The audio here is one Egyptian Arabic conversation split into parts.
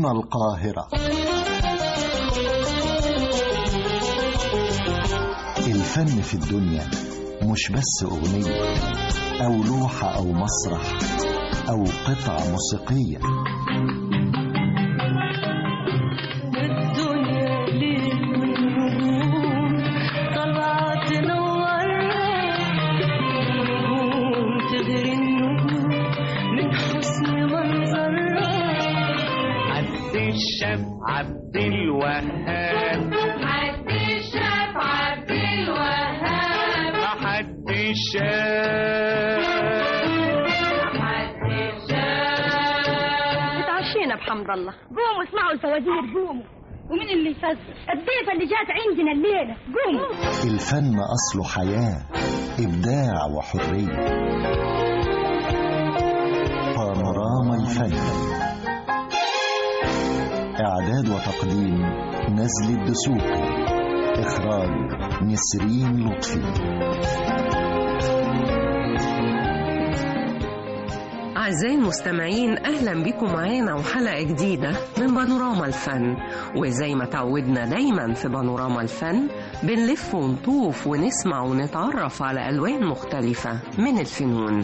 هنا القاهرة الفن في الدنيا مش بس أغنية أو لوحة أو مسرح أو قطعة موسيقية الدنيا ليل والنجوم طالعة تنورها نجوم تغري النجوم من حسن منظرها عبد الشاب عبد الوهاب عبد الشاف عبد الوهاب حد الشاب عبد الشاف اتعشينا بحمد الله قوموا اسمعوا الفوازير قوموا ومين اللي يفزر الضيفة اللي جات عندنا الليلة قوموا الفن أصله حياة إبداع وحرية بانوراما الفن إعداد وتقديم نزل الدسوقي إخراج نسرين لطفي أعزائي المستمعين أهلا بكم معانا وحلقة جديدة من بانوراما الفن وزي ما تعودنا دايما في بانوراما الفن بنلف ونطوف ونسمع ونتعرف على ألوان مختلفة من الفنون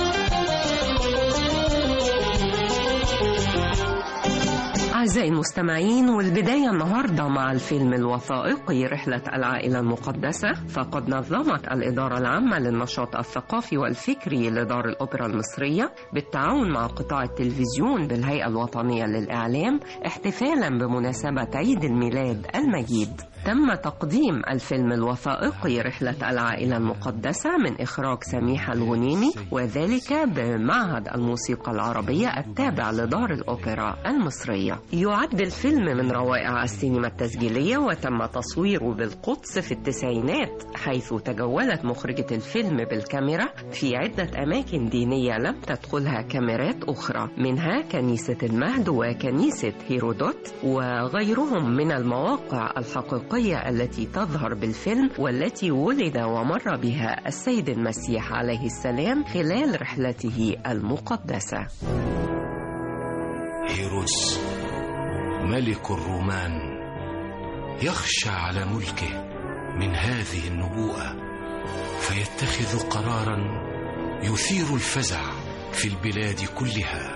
أعزائي المستمعين والبداية النهاردة مع الفيلم الوثائقي رحلة العائلة المقدسة فقد نظمت الإدارة العامة للنشاط الثقافي والفكري لدار الأوبرا المصرية بالتعاون مع قطاع التلفزيون بالهيئة الوطنية للإعلام احتفالا بمناسبة عيد الميلاد المجيد تم تقديم الفيلم الوثائقي رحلة العائلة المقدسة من إخراج سميحة الغنيمي وذلك بمعهد الموسيقى العربية التابع لدار الأوبرا المصرية يعد الفيلم من روائع السينما التسجيلية وتم تصويره بالقدس في التسعينات حيث تجولت مخرجة الفيلم بالكاميرا في عدة أماكن دينية لم تدخلها كاميرات أخرى منها كنيسة المهد وكنيسة هيرودوت وغيرهم من المواقع الحقيقية التي تظهر بالفيلم والتي ولد ومر بها السيد المسيح عليه السلام خلال رحلته المقدسة هيرودس ملك الرومان يخشى على ملكه من هذه النبوءة فيتخذ قرارا يثير الفزع في البلاد كلها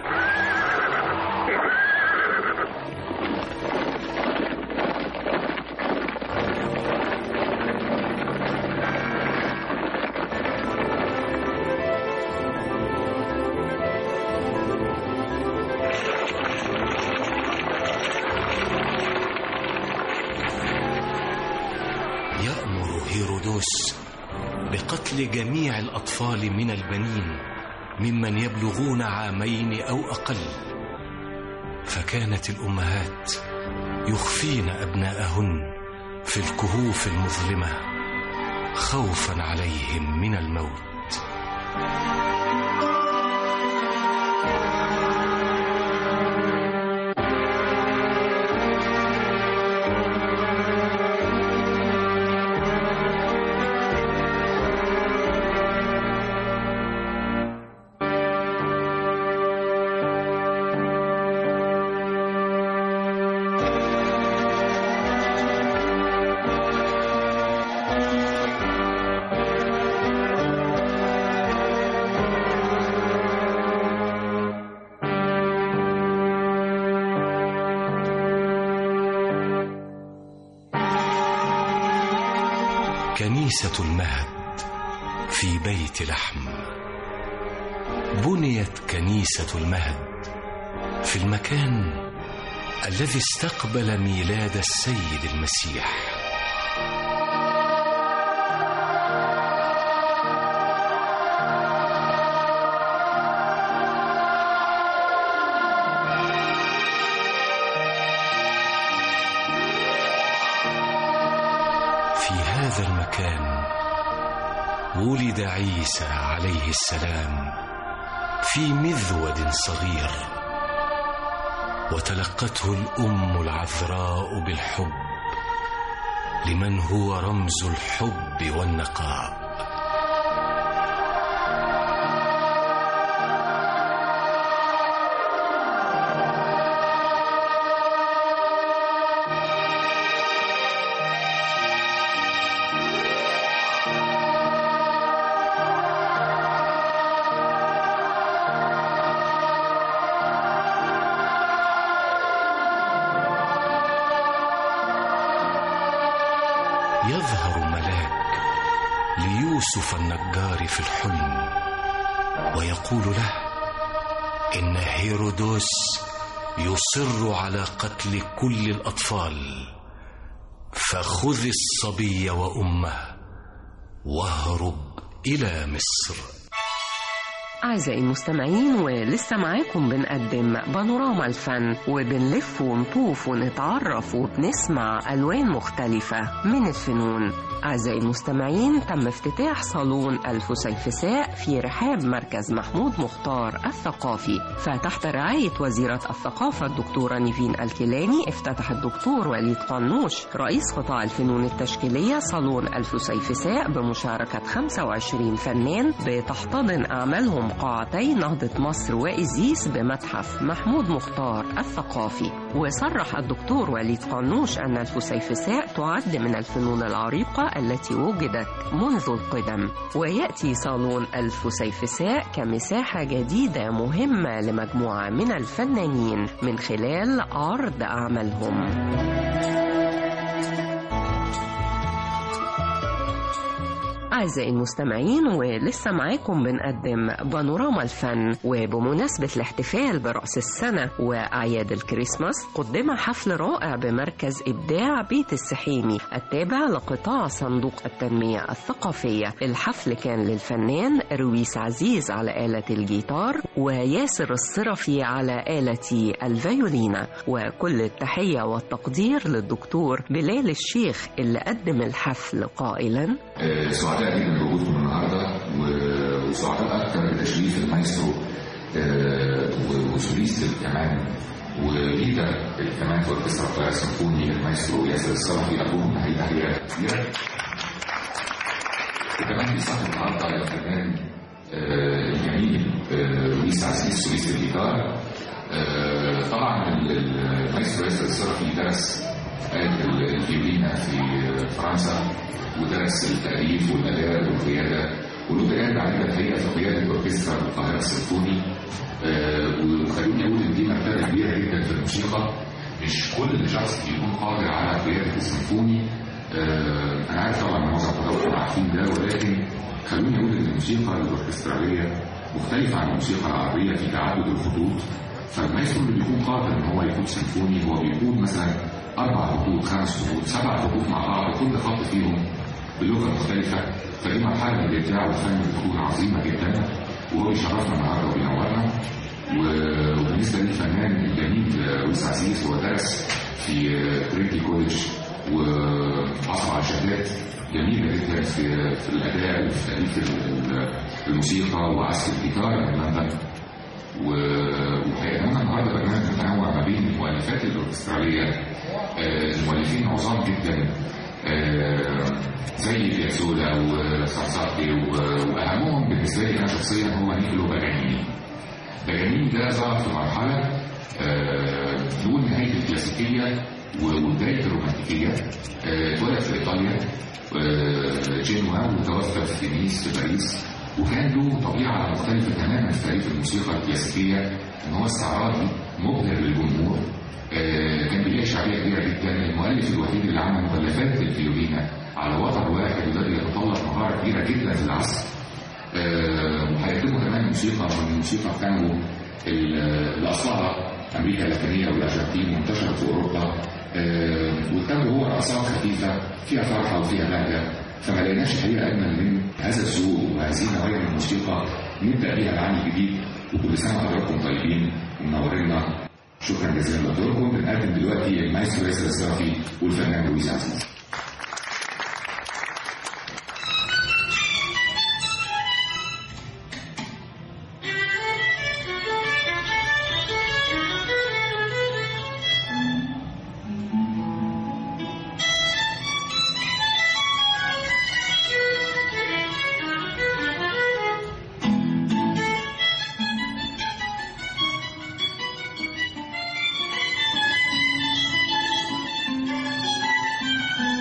يأمر هيرودوس بقتل جميع الأطفال من البنين ممن يبلغون عامين أو أقل فكانت الأمهات يخفين أبناءهن في الكهوف المظلمة خوفا عليهم من الموت كنيسة المهد في بيت لحم بنيت كنيسة المهد في المكان الذي استقبل ميلاد السيد المسيح في هذا المكان ولد عيسى عليه السلام في مذود صغير وتلقته الام العذراء بالحب لمن هو رمز الحب والنقاء يظهر ملاك ليوسف النجار في الحلم ويقول له إن هيرودوس يصر على قتل كل الأطفال فخذ الصبي وأمه واهرب إلى مصر أعزائي المستمعين ولسه معاكم بنقدم بانوراما الفن وبنلف ونطوف ونتعرف وبنسمع ألوان مختلفة من الفنون أعزائي المستمعين تم افتتاح صالون الفسيفساء في رحاب مركز محمود مختار الثقافي فتحت رعاية وزيرة الثقافة الدكتورة نيفين الكيلاني افتتح الدكتور وليد قنوش رئيس قطاع الفنون التشكيلية صالون الفسيفساء بمشاركة 25 فنان بتحتضن أعمالهم قاعتي نهضة مصر وإزيس بمتحف محمود مختار الثقافي وصرح الدكتور وليد قنوش أن الفسيفساء تعد من الفنون العريقة التي وجدت منذ القدم ويأتي صالون الفسيفساء كمساحة جديدة مهمة لمجموعة من الفنانين من خلال عرض أعمالهم أعزائي المستمعين ولسه معاكم بنقدم بانوراما الفن وبمناسبة الاحتفال برأس السنة وأعياد الكريسماس قدم حفل رائع بمركز إبداع بيت السحيمي التابع لقطاع صندوق التنمية الثقافية الحفل كان للفنان رويس عزيز على آلة الجيتار وياسر الصرفي على آلة الفيولينا وكل التحية والتقدير للدكتور بلال الشيخ اللي قدم الحفل قائلا آه، سعداء جدا بوجودكم النهارده و- وسعداء اكثر بتشريف المايسترو آه، و- وسوليست الكمان وليدر الكمان في اوركسترا القاهره السيمفوني المايسترو ياسر الصرفي اخوهم تحيه تحيه كبيره وكمان بيصاحب النهارده الفنان آه، الجميل آه، لويس عزيز سوليست الجيتار آه، طبعا ال- ال- المايسترو ياسر الصرفي درس آلة ال- الفيولينا في فرنسا ودرس التأليف والأداء والقيادة وله تجارب عديدة الحقيقة في قيادة أوركسترا القاهرة السيمفوني آه، وخلوني أقول إن دي مرتبة كبيرة جدا في الموسيقى مش كل شخص بيكون قادر على قيادة السيمفوني آه، أنا عارف طبعا إن معظم حضراتكم عارفين ده ولكن خلوني أقول إن الموسيقى الأوركسترالية مختلفة عن الموسيقى العربية في تعدد الخطوط فالمايسترو اللي بيكون قادر ان هو يكون سيمفوني هو بيكون مثلا اربع خطوط خمس خطوط سبع خطوط مع بعض كل خط فيهم بلغه مختلفه فدي مرحله من الابداع والفن بتكون عظيمه جدا وهو بيشرفنا النهارده وبينورنا و- وبالنسبه للفنان الجميل آه، لويس عزيز هو درس في آه، ترينتي كوليدج وحصل على شهادات جميله جدا في في الاداء وفي تاليف ال- ال- الموسيقى وعزف الجيتار من لندن وهيئنا النهارده برنامج متنوع ما بين المؤلفات الاوركستراليه آه، المؤلفين عظام جدا آه، زي بيازولا وسارساتي و- واهمهم بالنسبه لي انا شخصيا هو نيكولو باجانيني باجانيني ده ظهر في مرحله آه، نقول نهايه الكلاسيكيه وبدايه الرومانتيكيه آه، اتولد في ايطاليا آه، جنوا وتوفى في نيس في باريس وكان له طبيعه مختلفه تماما في تاريخ الموسيقى الكلاسيكيه ان هو استعراضي مبهر للجمهور آه، كان بيلاقي شعبيه كبيره جدا المؤلف الوحيد اللي عمل مؤلفات الفيولينا على وتر واحد وده بيتطلب مهاره كبيره جدا في العزف آه، وهيقدموا كمان موسيقى من الموسيقى التانجو ال- اللي اصلها امريكا اللاتينيه والارجنتين وانتشرت في اوروبا آه، والتانجو هو رقصات خفيفه فيها فرحه وفيها بهجه فما لقيناش الحقيقه اجمل من هذا الذوق وهذه النوعيه من الموسيقى نبدا بيها العام الجديد وكل سنه وحضراتكم طيبين ومنورينا شكرا جزيلا لحضوركم بنقدم دلوقتي المايسترو ياسر الصرافي والفنان لويس عزيز Thank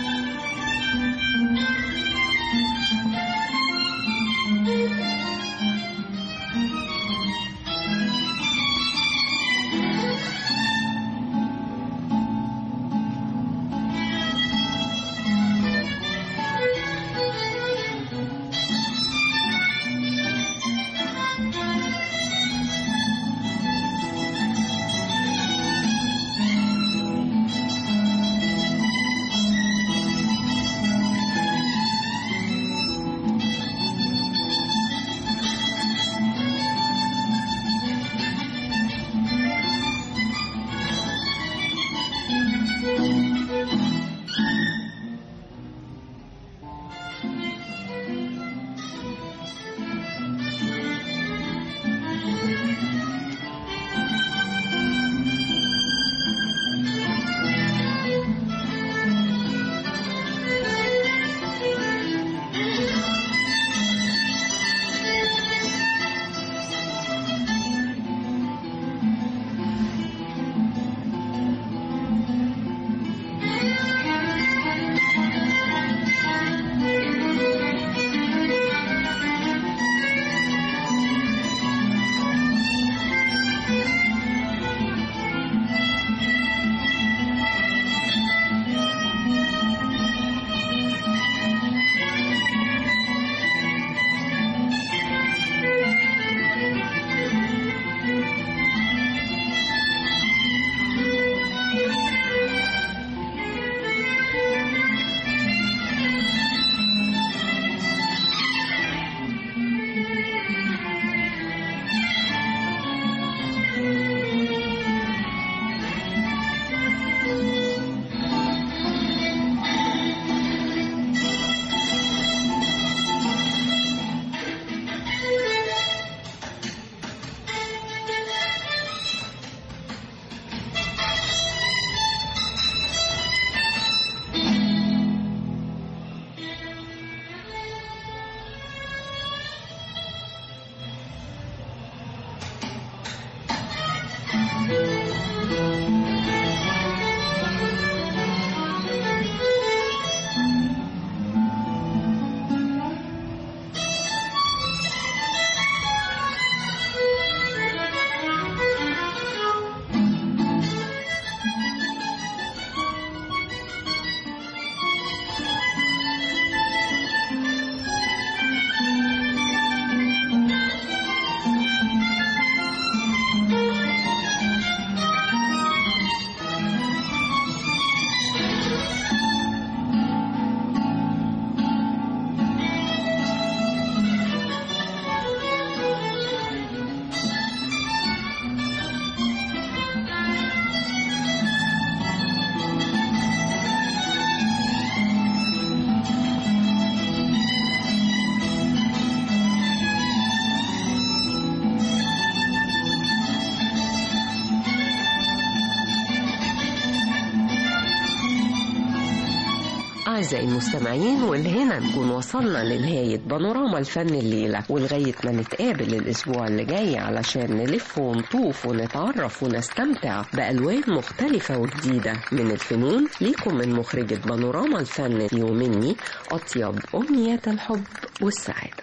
أعزائي المستمعين والهنا نكون وصلنا لنهاية بانوراما الفن الليلة ولغاية ما نتقابل الأسبوع اللي جاي علشان نلف ونطوف ونتعرف ونستمتع بألوان مختلفة وجديدة من الفنون ليكم من مخرجة بانوراما الفن ومني أطيب أمنيات الحب والسعادة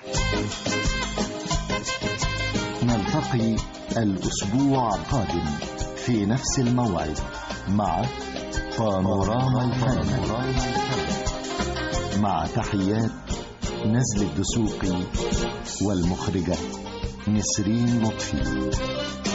نلتقي الأسبوع القادم في نفس الموعد مع بانوراما الفن مع تحيات نزل الدسوقي والمخرجة نسرين لطفي